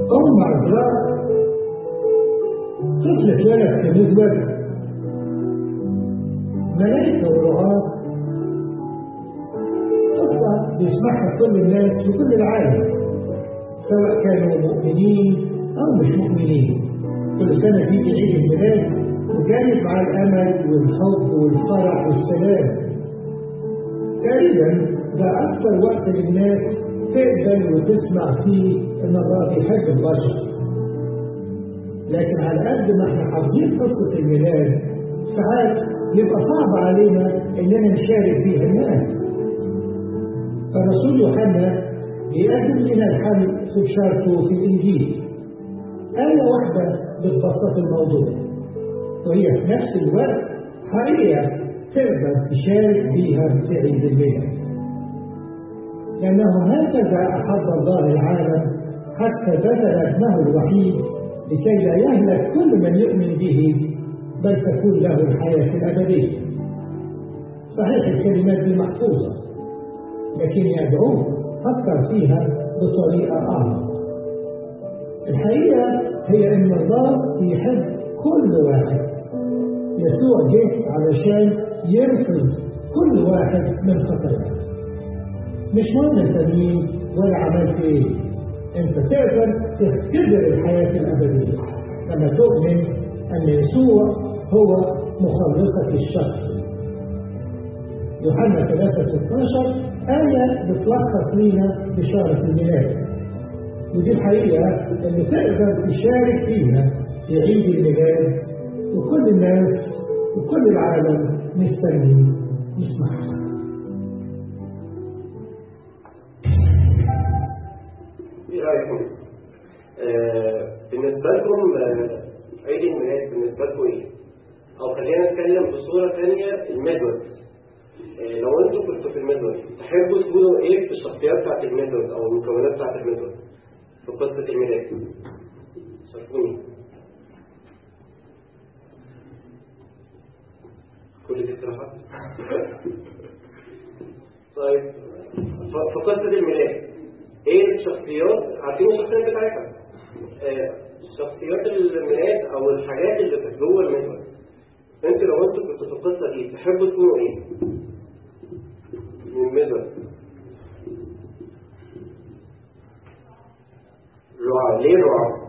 أم عذراء طفل اتولد في مزود ملائكة ورعاة قصة بيسمعها كل الناس في كل العالم سواء كانوا مؤمنين أو مش مؤمنين كل سنة بيجي عيد الميلاد وجايب مع الأمل والحب والفرح والسلام تقريبا ده أكثر وقت للناس تقبل وتسمع فيه إن الله بيحب البشر لكن على قد ما احنا حافظين قصة الميلاد ساعات يبقى صعب علينا إننا نشارك فيها الناس الرسول يوحنا بيقدم لنا الحل في بشارته في الإنجيل آية واحدة بتبسط الموضوع وهي في نفس الوقت حقيقة تقدر تشارك بيها في عيد الميلاد لأنه هكذا أحب الله العالم حتى بذل ابنه الوحيد لكي لا يهلك كل من يؤمن به بل تكون له الحياة الأبدية صحيح الكلمات دي محفوظة لكن يدعوه فكر فيها بطريقة أعمق الحقيقة هي أن الله يحب كل واحد يسوع جه علشان ينقذ كل واحد من خطاياه مش مهم انت مين ولا عملت ايه انت تقدر تختبر الحياة الأبدية لما تؤمن أن يسوع هو مخلصك الشخصي يوحنا 3 16 آية بتلخص لينا بشارة الميلاد ودي الحقيقة اللي تقدر تشارك فيها في عيد الميلاد وكل الناس وكل العالم مستني يسمعها ايه رايكم؟ آه بالنسبه لكم آه عيد الميلاد بالنسبه لكم ايه؟ او خلينا نتكلم بصوره ثانيه الميدود آه لو انتوا كنتوا في الميدود تحبوا تكونوا ايه في الشخصيات بتاعت الميدود او المكونات بتاعت الميدود في قصه الميلاد؟ شاركوني كل دي اقتراحات طيب ف- في قصه الميلاد ايه الشخصيات عارفين الشخصيات بتاعتها آه، شخصيات الميلاد او الحاجات اللي كانت جوه الميلاد انت لو انتوا كنتوا في القصه دي تحبوا تكونوا ايه من الميلاد رعاة ليه رعاة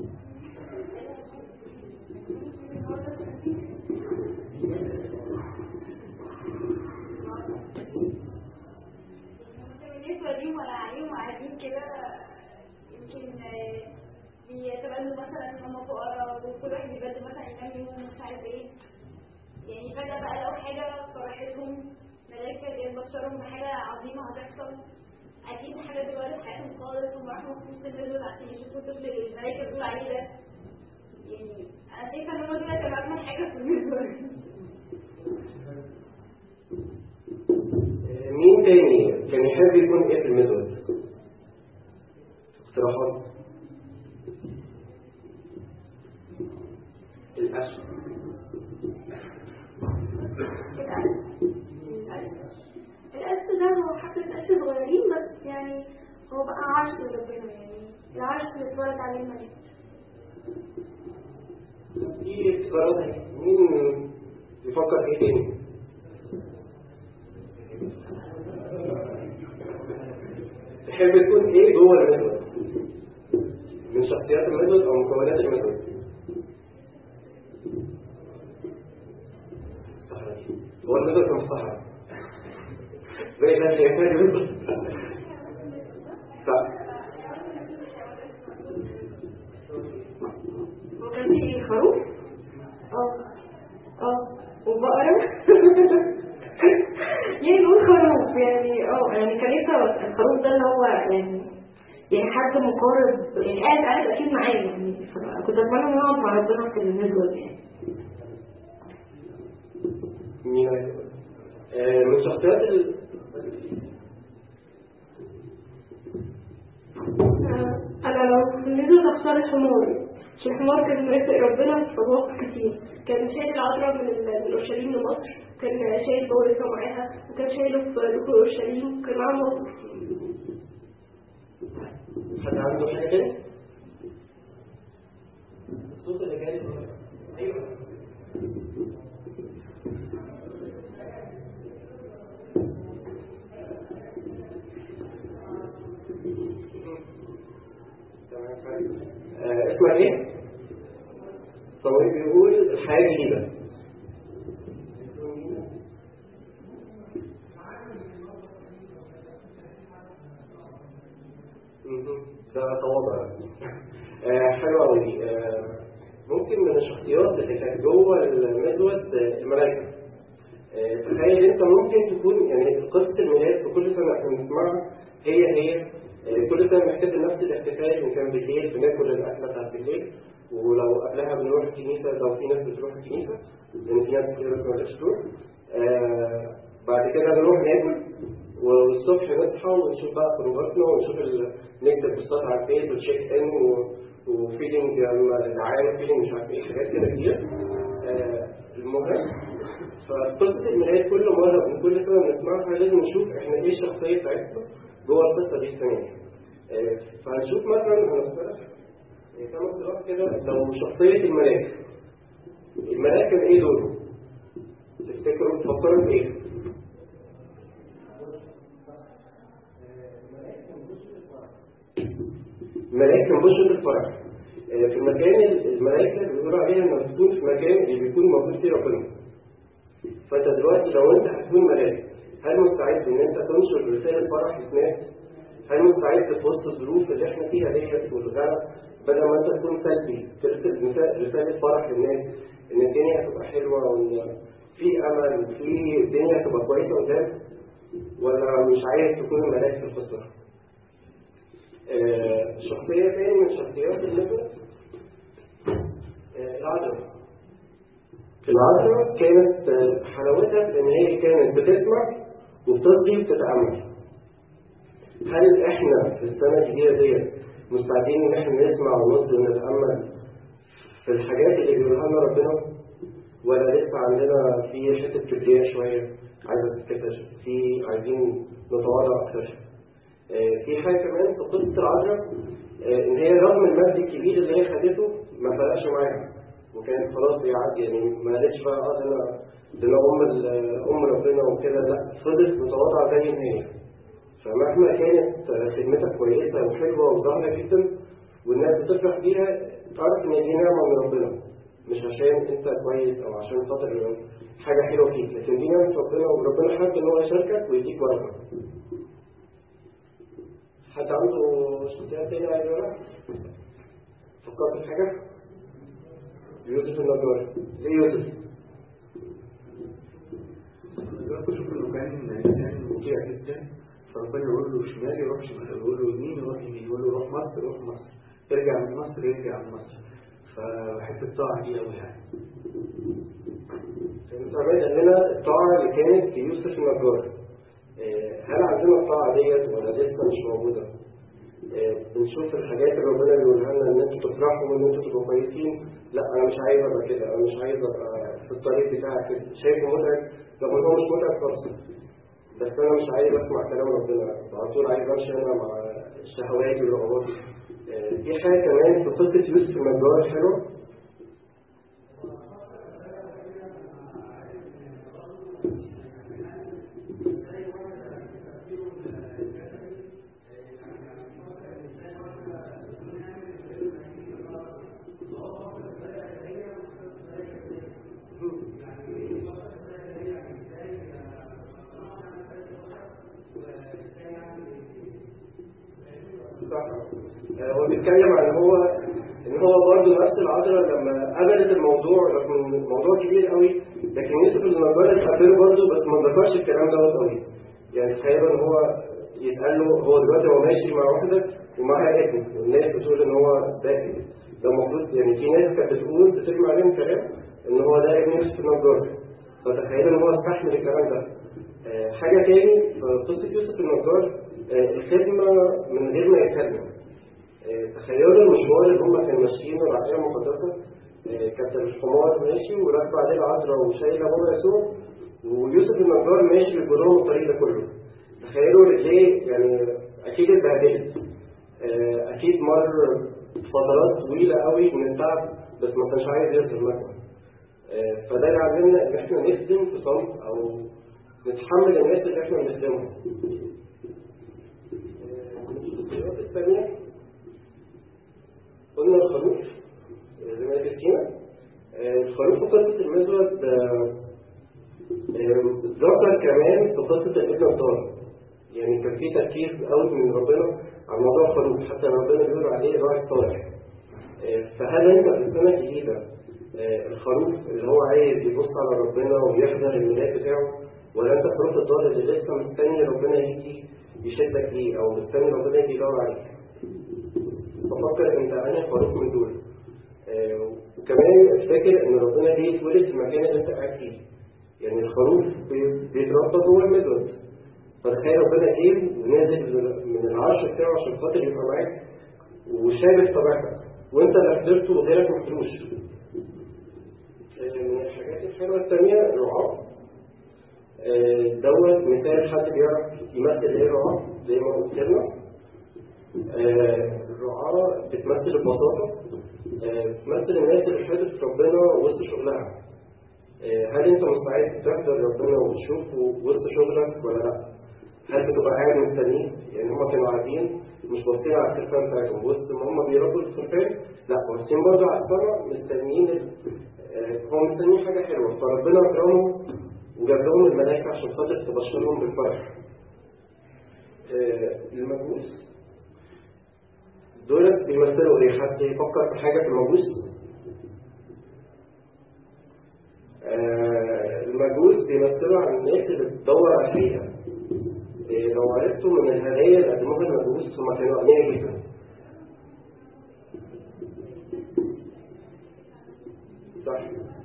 بالنسبة ليهم ولا عليهم قاعدين كده يمكن آه، بيتبنوا مثلا ان هم فقراء وكل واحد بيبدل مثلا ينام يوم مش عارف ايه يعني فجأة بقى لو حاجة فرحتهم ملايكة جاية تبشرهم بحاجة عظيمة هتحصل أكيد حاجة دلوقتي في حياتهم خالص هم راحوا مخصوص النزول عشان يشوفوا الطفل اللي الملايكة بتقول عليه ده يعني أنا شايفة إن هو دول كانوا أجمل حاجة في النزول آه، مين تاني كان يحب يكون ايه في الميلاد اقتراحات الأسود القش ده هو حبة قش صغيرين بس يعني هو بقى عرش لربنا يعني العرش اللي اتولد عليه الملك في ابتكارات اهي. مين يفكر ايه تاني تحب تكون ايه جوه الميثود من شخصيات الميثود او مكونات الميثود الصحراء دي. هو الميثود كان في الصحراء زي ما شايفاه الميثود صح وكان في خروف اه اه وبقرة يعني نقول خروف يعني اه يعني كان ينفع الخروف ده اللي هو يعني يعني حد مقارب يعني قاعد قاعد اكيد معايا يعني كنت اتمنى ان اقعد مع ربنا في النزول يعني مين عايز يقول؟ آه، من شخصيات ال... انا لو نزلت اختار الحمار عشان الحمار كان مرافق ربنا في مواقف كتير كان شايل العذراء من ال- من اورشليم لمصر كان شايل بورقة معاها وكان شايله في دخول اورشليم وكان معاه مواقف كتير حد عنده حاجة تاني؟ آه اسمك ايه؟ صمويل بيقول الحياة جديدة مهم. ده تواضع آه حلو قوي آه ممكن من الشخصيات اللي كانت جوه المزود آه، الملائكة آه، تخيل انت ممكن تكون يعني قصة الميلاد في كل سنة احنا بنسمعها هي هي آه، كل سنة بنحتفل نفس الاحتفال ان كان بالليل بناكل الأكلة بتاعت بالليل ولو قبلها بنروح الكنيسة لو في ناس بتروح الكنيسة لأن في ناس كتير بس ما بتقدرش تروح آه، بعد كده بنروح ناكل والصبح نصحى ونشوف بقى خروجاتنا ونشوف ال- نكتب بوستات على الفيس وتشيك ان وفيلينج العام فيلينج مش عارف ايه حاجات كده كتير آه، المهم فقصة الميلاد كل مرة من كل سنة بنسمعها لازم نشوف احنا ايه الشخصية بتاعتنا جوه القصة دي السنة دي. آه، فهنشوف مثلا هنفترض آه، كام اقتراح كده لو شخصية الملاك الملاك كان ايه دوره؟ تفتكروا تفكروا في ايه؟ الملائكة كان بشرة الفرح آه، في المكان الملائكة بيقولوا عليها انها بتكون في المكان اللي بيكون موجود فيه ربنا فانت دلوقتي لو انت هتكون ملاك هل مستعد ان انت تنشر رسالة فرح للناس؟ هل مستعد في وسط الظروف اللي احنا فيها ديت والغلا بدل ما انت تكون سلبي ترسل مثال- رسالة فرح للناس ان الدنيا هتبقى حلوة وان في امل وفي الدنيا هتبقى كويسة قدام ولا مش عايز تكون ملاك في القصة؟ آه، شخصية تاني من شخصيات النبوة آه، العذراء العذراء كانت آه، حلاوتها في ان هي كانت بتسمع وبتصغي وبتتأمل هل احنا في السنة الجديدة ديت مستعدين ان احنا نسمع ونصغي ونتأمل في الحاجات اللي بيقولها لنا ربنا ولا لسه عندنا في حتة كبرياء شوية عايزة تتكتر في عايزين نتواضع أكتر آه، في حاجة كمان في قصة العذراء آه، إن هي رغم المجد الكبير اللي هي خدته ما فرقش معاها وكانت خلاص هي عادي يعني ما قالتش بقى اه ده انا ده انا ام ال- ام ربنا وكده لا فضلت متواضعه زي ما هي فمهما كانت آه، خدمتك كويسه وحلوه وظاهره جدا والناس بتفرح بيها تعرف ان دي نعمه من ربنا مش عشان انت كويس او عشان خاطر حاجه حلوه فيك لكن دي نعمه ربنا وربنا حابب ان هو يشاركك ويديك بركه حد عنده شخصيات تانية عايز يقولها؟ فكرت في حاجة؟ يوسف النجار ليه يوسف؟ دلوقتي بشوف انه كان انسان مطيع جدا فربنا يقول له شمال يروح شمال يقول له يمين يروح يمين يقول له روح مصر يروح مصر ارجع من مصر يرجع من مصر فبحب الطاعة دي قوي يعني سعيد قال لنا الطاعة اللي كانت في يوسف النجار آه، هل عندنا الطاعة ديت ولا لسه مش موجودة؟ آه، بنشوف الحاجات اللي ربنا بيقولها لنا ان انتوا تفرحوا وان انتوا تبقوا كويسين لا انا مش عايز ابقى كده انا مش عايز ابقى في الطريق بتاعك كده شايفه متعب رغم ان هو مش متعب خالص بس انا مش عايز اسمع كلام ربنا على طول عايز امشي انا مع شهواتي ورغباتي آه، في حاجه كمان في قصه يوسف النجار الحلوه صح آه، هو بيتكلم عن هو ان هو برضه نفس العذراء لما قبلت الموضوع رغم ان الموضوع كبير قوي لكن يوسف النجار اتقبله برضه بس ما ذكرش الكلام دوت قوي يعني تخيلوا ان هو يتقال له هو دلوقتي هو ماشي مع واحده ومعاها ابن والناس بتقول ان هو ده ده المفروض يعني في ناس كانت بتقول بترمي عليهم كلام ان هو ده ابن يوسف النجار فتخيلوا ان هو استحمل الكلام ده آه، حاجه تاني في قصه يوسف النجار آه، الخدمه من غير ما يتكلم آه، تخيلوا المشوار اللي هم كانوا ماشيينه العقيده المقدسه آه، كانت الحمار ماشي وراكبه عليه العذراء وشايله بابا يسوع ويوسف النجار ماشي بيجرهم الطريق ده كله تخيلوا رجليه يعني اكيد اتبهدلت آه، اكيد مر فترات طويله قوي من التعب بس ما كانش عايز يظهر مثلا آه، فده يعلمنا ان احنا نخدم في صمت او نتحمل الناس اللي احنا بنخدمهم آه، الشخصيات الثانيه الضال يعني كان في تركيز قوي من ربنا على موضوع الخروف حتى ربنا بيقول عليه الراعي الصالح آه، فهل انت في السنه الجديده آه، الخروف اللي هو عايز يبص على ربنا ويحضر الميلاد بتاعه ولا انت الخروف الضال اللي لسه مستني ربنا يجي يشدك ليه او مستني ربنا يجي يدور عليك بفكر انت انهي خروف من دول آه، وكمان افتكر ان ربنا جاي يتولد في المكان اللي انت قاعد فيه يعني الخروف بي- بيتربى جوه المدود فتخيل ربنا جه ونازل من العرش بتاعه عشان خاطر يبقى معاك وشابه طبيعتك وانت اللي حضرته وغيرك ما حضروش آه، من الحاجات الحلوه الثانيه الرعاه آه، دوت مثال حد بيعرف يمثل ايه الرعاه زي ما قلت لنا آه، الرعاه بتمثل البساطه آه، بتمثل الناس اللي حضرت ربنا وسط شغلها آه، هل انت مستعد تحضر ربنا وتشوفه وسط شغلك ولا لا؟ هل بتبقى قاعد مستنيه؟ يعني هم كانوا قاعدين مش باصين على الخلفان بتاعتهم وسط ما هم بيربوا الخلفان لا باصين برضه على السماء مستنيين ال- آه، هو مستنيين حاجه حلوه فربنا اكرمهم وجاب لهم الملائكه عشان خاطر تبشرهم بالفرح. آه، المجوس دول بيمثلوا ايه؟ حد يفكر في حاجه في المجوس؟ آه، المجوس بيمثلوا عن الناس اللي بتدور على الحقيقة إيه، لو عرفتوا من الهدايا اللي قدموها المجوس هم كانوا أغنياء جدا صح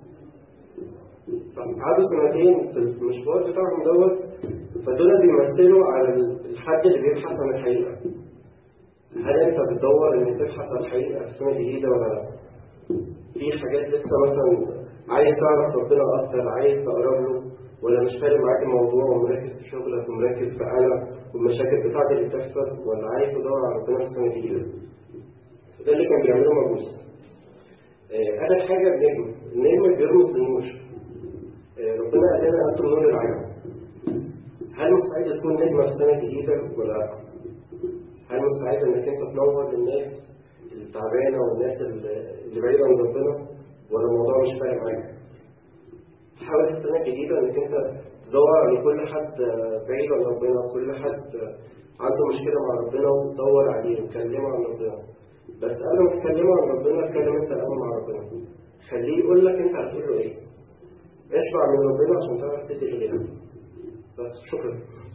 صح قعدوا سنتين في المشوار بتاعهم دوت فدول بيمثلوا على الحد اللي بيبحث عن الحقيقة هل انت بتدور انك تبحث عن الحقيقة في السنة الجديدة ولا لا؟ في حاجات لسه مثلا عايز تعرف ربنا اكتر عايز تقرب له ولا مش فارق معاك الموضوع ومركز في شغلك ومركز في انا والمشاكل بتاعتي اللي بتحصل ولا عايز تدور على ربنا في السنه الجديده ده اللي كان بيعمله مجوس آه، اخر حاجه النجم النجم بيرمز للنور آه، ربنا قال لنا انتم نور العالم هل مستعد تكون نجمه في السنه الجديده ولا لا؟ هل مستعد انك انت تنور للناس التعبانه والناس اللي اللي بعيده عن ربنا ولا الموضوع مش فارق معاك؟ حاول السنة الجديدة انك انت تدور على كل حد بعيد عن ربنا كل حد عنده مشكلة مع ربنا وتدور عليه وتكلمه عن ربنا بس قبل ما تكلمه عن ربنا اتكلم انت الأول مع ربنا خليه يقول لك انت هتقول له ايه اشبع من ربنا عشان تعرف تدي لغيرك بس شكرا